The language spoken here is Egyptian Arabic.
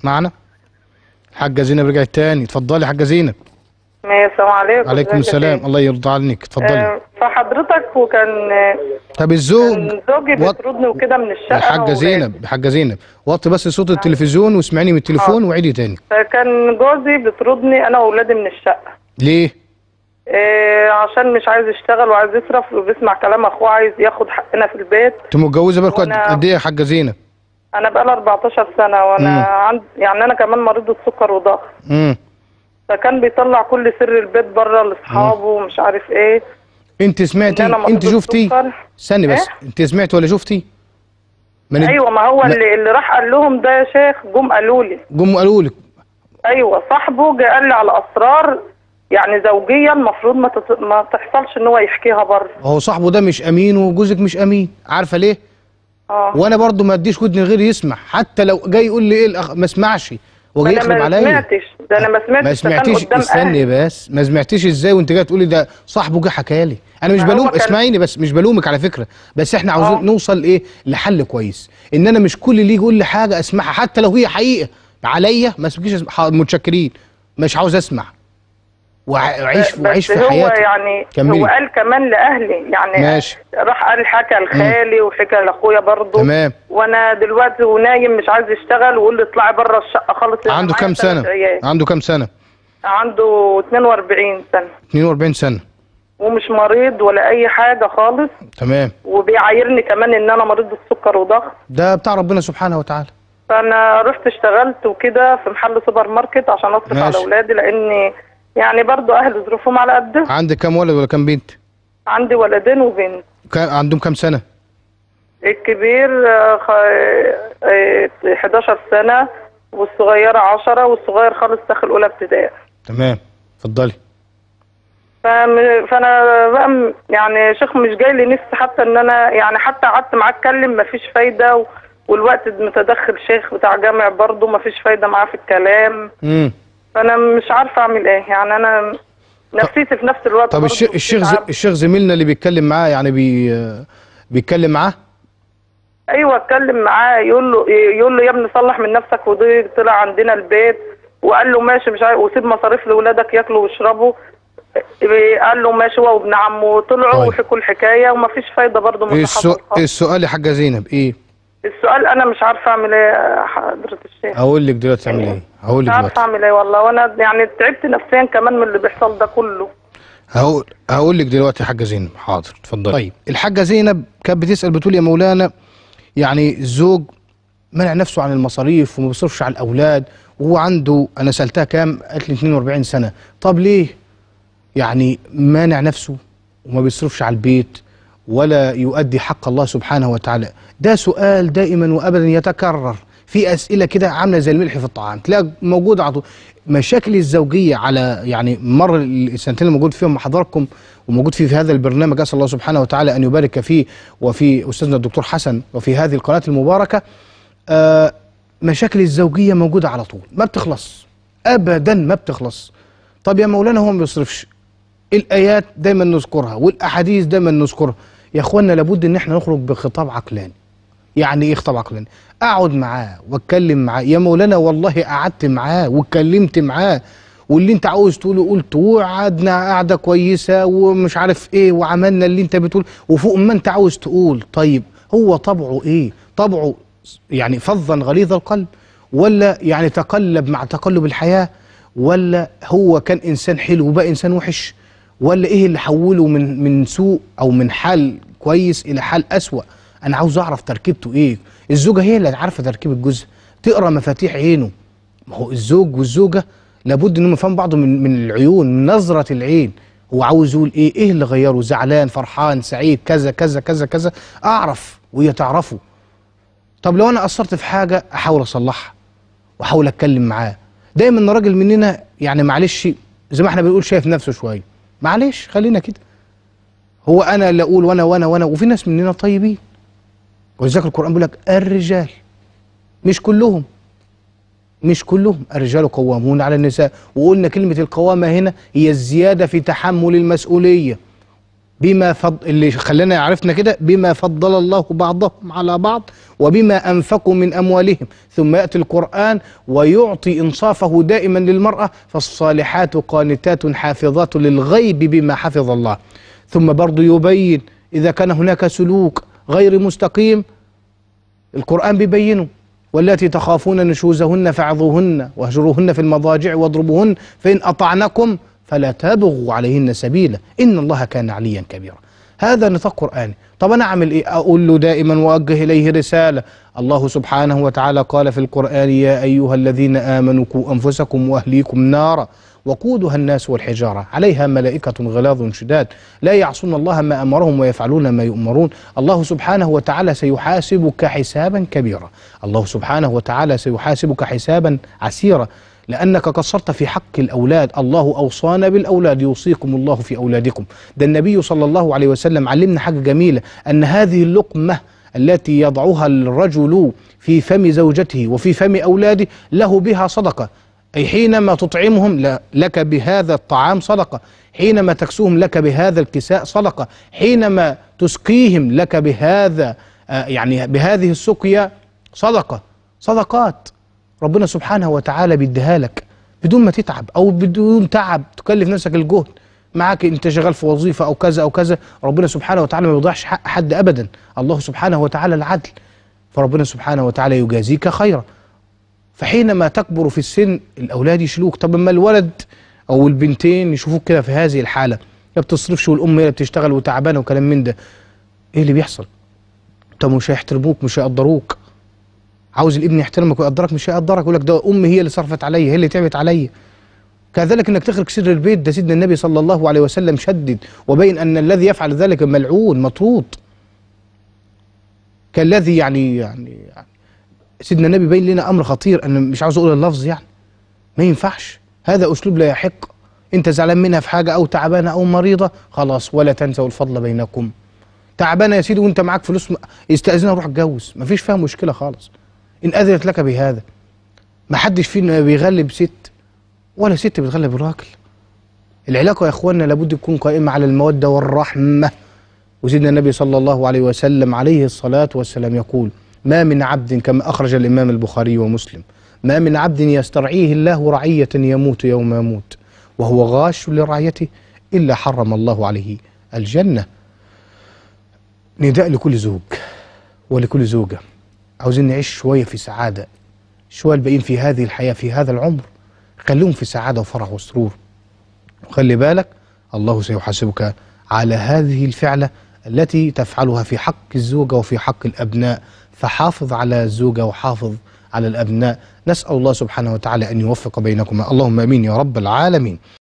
معنا حاجه زينب رجعت تاني اتفضلي يا حاجه زينب ماشي السلام عليكم عليكم ازيك يا السلام شيخ؟ الله يرضى عنك اتفضلي آه، فحضرتك وكان آه، طب الزوج كان زوجي وط- بيطردني وكده من الشقه أنا الحاجه وولادي. زينب الحاجه زينب وطي بس صوت التلفزيون واسمعيني من التليفون وعيدي تاني فكان جوزي بيطردني انا واولادي من الشقه ليه آه، عشان مش عايز يشتغل وعايز يصرف وبيسمع كلام اخوه عايز ياخد حقنا في البيت انت متجوزه بالكم قد وأنا- قد ايه يا حاجه زينب انا بقالي 14 سنه وانا مم. عند يعني انا كمان مريض السكر وضغط امم فكان بيطلع كل سر البيت بره لاصحابه ومش عارف ايه انت سمعتي إن أنا مريض انت شفتي السكر. استني بس إيه؟ انت سمعتي ولا شفتي من الد- ايوه ما هو ما- اللي, اللي راح قال لهم ده يا شيخ جم قالوا لي جم قالوا لك ايوه صاحبه جه قال لي على اسرار يعني زوجيه المفروض ما تت... ما تحصلش ان هو يحكيها بره هو صاحبه ده مش امين وجوزك مش امين عارفه ليه اه وانا برضو ما اديش ودني غير يسمع حتى لو جاي يقول لي ايه الأخ... ما اسمعش هو جاي انا يخرب ما عليا سمعتش ده انا ما سمعتش ما ده كان سمعتيش قدام استني أهلي. بس ما سمعتيش ازاي وانت جاي تقولي ده صاحبه جه حكى لي انا مش ما هو بلوم كان- اسمعيني بس مش بلومك على فكره بس احنا عاوزين آه. نوصل ايه لحل كويس ان انا مش كل اللي يجي يقول لي حاجه اسمعها حتى لو هي حقيقه عليا ما اسمعيش أسمع. حاضر، متشكرين مش عاوز اسمع وع- وعيش بس وعيش في هو حياتي يعني كملي. هو قال كمان لاهلي يعني ماشي. راح قال حكى لخالي وحكى لاخويا برضه تمام. وانا دلوقتي ونايم مش عايز يشتغل ويقول لي اطلعي بره الشقه خالص أنا عنده معايا كام ثلاث سنه عيال. عنده كام سنه عنده 42 سنه 42 سنه ومش مريض ولا اي حاجه خالص تمام وبيعايرني كمان ان انا مريض بالسكر وضغط ده بتاع ربنا سبحانه وتعالى فانا رحت اشتغلت وكده في محل سوبر ماركت عشان اصرف ماشي. على اولادي لاني يعني برضو اهل ظروفهم على قد عندك كام ولد ولا كام بنت عندي ولدين وبنت كا- عندهم كام سنه الكبير آه، خ- آه، 11 سنة والصغيرة 10 والصغير خالص داخل أولى ابتدائي تمام اتفضلي فم- فأنا بقى م- يعني شيخ مش جاي لي نفسي حتى إن أنا يعني حتى قعدت معاه أتكلم مفيش فايدة و- والوقت متدخل شيخ بتاع جامع برضه مفيش فايدة معاه في الكلام امم فأنا مش عارفة أعمل إيه يعني أنا نفسيتي في نفس الوقت طب برضه الشيخ الشيخ ز- بتتعب. الشيخ زميلنا اللي بيتكلم معاه يعني بي بيتكلم معاه ايوه اتكلم معاه يقول له يقول له يا ابني صلح من نفسك ودي طلع عندنا البيت وقال له ماشي مش عارف وسيب مصاريف لاولادك ياكلوا ويشربوا قال له ماشي هو وابن عمه طلعوا طيب. وحكوا الحكايه ومفيش فايده برضه من ايه اللي السؤ... حصل إيه خالص. السؤال يا حاجه زينب ايه السؤال انا مش عارفه اعمل ايه يا حضره الشيخ هقول لك دلوقتي تعمل ايه هقول مش لك عارفه دلوقتي اعمل ايه والله وانا يعني تعبت نفسيا كمان من اللي بيحصل ده كله هقول هقول لك دلوقتي يا حاجه زينب حاضر اتفضلي طيب الحاجه زينب كانت بتسال بتقول يا مولانا يعني الزوج منع نفسه عن المصاريف وما بيصرفش على الاولاد وهو عنده انا سالتها كام قالت لي 42 سنه طب ليه يعني مانع نفسه وما بيصرفش على البيت ولا يؤدي حق الله سبحانه وتعالى ده سؤال دائما وابدا يتكرر في اسئله كده عامله زي الملح في الطعام تلاقي موجوده على طول مشاكل الزوجيه على يعني مر السنتين اللي موجود فيهم مع حضراتكم وموجود فيه في هذا البرنامج اسال الله سبحانه وتعالى ان يبارك فيه وفي استاذنا الدكتور حسن وفي هذه القناه المباركه آه مشاكل الزوجيه موجوده على طول ما بتخلص ابدا ما بتخلص طب يا مولانا هو ما بيصرفش الايات دايما نذكرها والاحاديث دايما نذكرها يا اخوانا لابد ان احنا نخرج بخطاب عقلاني يعني ايه خطاب عقلاني اقعد معاه واتكلم معاه يا مولانا والله قعدت معاه واتكلمت معاه واللي انت عاوز تقوله قلت وقعدنا قعده كويسه ومش عارف ايه وعملنا اللي انت بتقول وفوق ما انت عاوز تقول طيب هو طبعه ايه طبعه يعني فظا غليظ القلب ولا يعني تقلب مع تقلب الحياه ولا هو كان انسان حلو وبقى انسان وحش ولا ايه اللي حوله من من سوء او من حال كويس الى حال اسوأ انا عاوز اعرف تركيبته ايه الزوجه هي اللي عارفه تركيب الجزء تقرا مفاتيح عينه ما هو الزوج والزوجه لابد انهم يفهموا بعض من من العيون من نظره العين هو عاوز يقول ايه ايه اللي غيره زعلان فرحان سعيد كذا كذا كذا كذا اعرف وهي تعرفه طب لو انا قصرت في حاجه احاول اصلحها واحاول اتكلم معاه دايما الراجل مننا يعني معلش زي ما احنا بنقول شايف نفسه شويه معلش خلينا كده هو انا اللي اقول وانا وانا وانا وفي ناس مننا طيبين ولذلك القران بيقول لك الرجال مش كلهم مش كلهم الرجال قوامون على النساء وقلنا كلمه القوامه هنا هي الزياده في تحمل المسؤوليه بما فض... اللي خلانا عرفنا كده بما فضل الله بعضهم على بعض وبما أنفقوا من أموالهم ثم يأتي القرآن ويعطي إنصافه دائما للمرأة فالصالحات قانتات حافظات للغيب بما حفظ الله ثم برضو يبين إذا كان هناك سلوك غير مستقيم القرآن بيبينه والتي تخافون نشوزهن فعظوهن واهجروهن في المضاجع واضربوهن فإن أطعنكم فلا تبغوا عليهن سبيلا إن الله كان عليا كبيرا هذا نطاق قرآني طب أنا أعمل إيه أقول له دائما وأوجه إليه رسالة الله سبحانه وتعالى قال في القرآن يا أيها الذين آمنوا قوا أنفسكم وأهليكم نارا وقودها الناس والحجارة عليها ملائكة غلاظ شداد لا يعصون الله ما أمرهم ويفعلون ما يؤمرون الله سبحانه وتعالى سيحاسبك حسابا كبيرا الله سبحانه وتعالى سيحاسبك حسابا عسيرا لأنك قصرت في حق الأولاد الله أوصانا بالأولاد يوصيكم الله في أولادكم ده النبي صلى الله عليه وسلم علمنا حاجة جميلة أن هذه اللقمة التي يضعها الرجل في فم زوجته وفي فم أولاده له بها صدقة أي حينما تطعمهم ل- لك بهذا الطعام صدقة حينما تكسوهم لك بهذا الكساء صدقة حينما تسقيهم لك بهذا آه، يعني بهذه السقيا صدقة صدقات ربنا سبحانه وتعالى بيديها لك بدون ما تتعب او بدون تعب تكلف نفسك الجهد معاك انت شغال في وظيفه او كذا او كذا ربنا سبحانه وتعالى ما بيضيعش حق حد ابدا الله سبحانه وتعالى العدل فربنا سبحانه وتعالى يجازيك خيرا فحينما تكبر في السن الاولاد يشيلوك طب اما الولد او البنتين يشوفوك كده في هذه الحاله لا بتصرفش والام هي اللي بتشتغل وتعبانه وكلام من ده ايه اللي بيحصل طب مش هيحترموك مش هيقدروك عاوز الابن يحترمك ويقدرك مش هيقدرك يقول لك ده امي هي اللي صرفت عليا هي اللي تعبت عليا كذلك انك تخرج سر البيت ده سيدنا النبي صلى الله عليه وسلم شدد وبين ان الذي يفعل ذلك ملعون مطرود كالذي يعني يعني يعني سيدنا النبي بين لنا امر خطير انا مش عاوز اقول اللفظ يعني ما ينفعش هذا اسلوب لا يحق انت زعلان منها في حاجه او تعبانه او مريضه خلاص ولا تنسوا الفضل بينكم تعبانه يا سيدي وانت معاك فلوس استاذنها روح اتجوز مفيش فيها مشكله خالص ان اذنت لك بهذا ما حدش فينا بيغلب ست ولا ست بتغلب الراجل العلاقه يا اخواننا لابد تكون قائمه على الموده والرحمه وسيدنا النبي صلى الله عليه وسلم عليه الصلاه والسلام يقول ما من عبد كما اخرج الامام البخاري ومسلم ما من عبد يسترعيه الله رعيه يموت يوم يموت وهو غاش لرعيته الا حرم الله عليه الجنه نداء لكل زوج ولكل زوجه عاوزين نعيش شويه في سعاده شويه الباقيين في هذه الحياه في هذا العمر خليهم في سعاده وفرح وسرور وخلي بالك الله سيحاسبك على هذه الفعله التي تفعلها في حق الزوجه وفي حق الابناء فحافظ على الزوجه وحافظ على الابناء نسال الله سبحانه وتعالى ان يوفق بينكما اللهم امين يا رب العالمين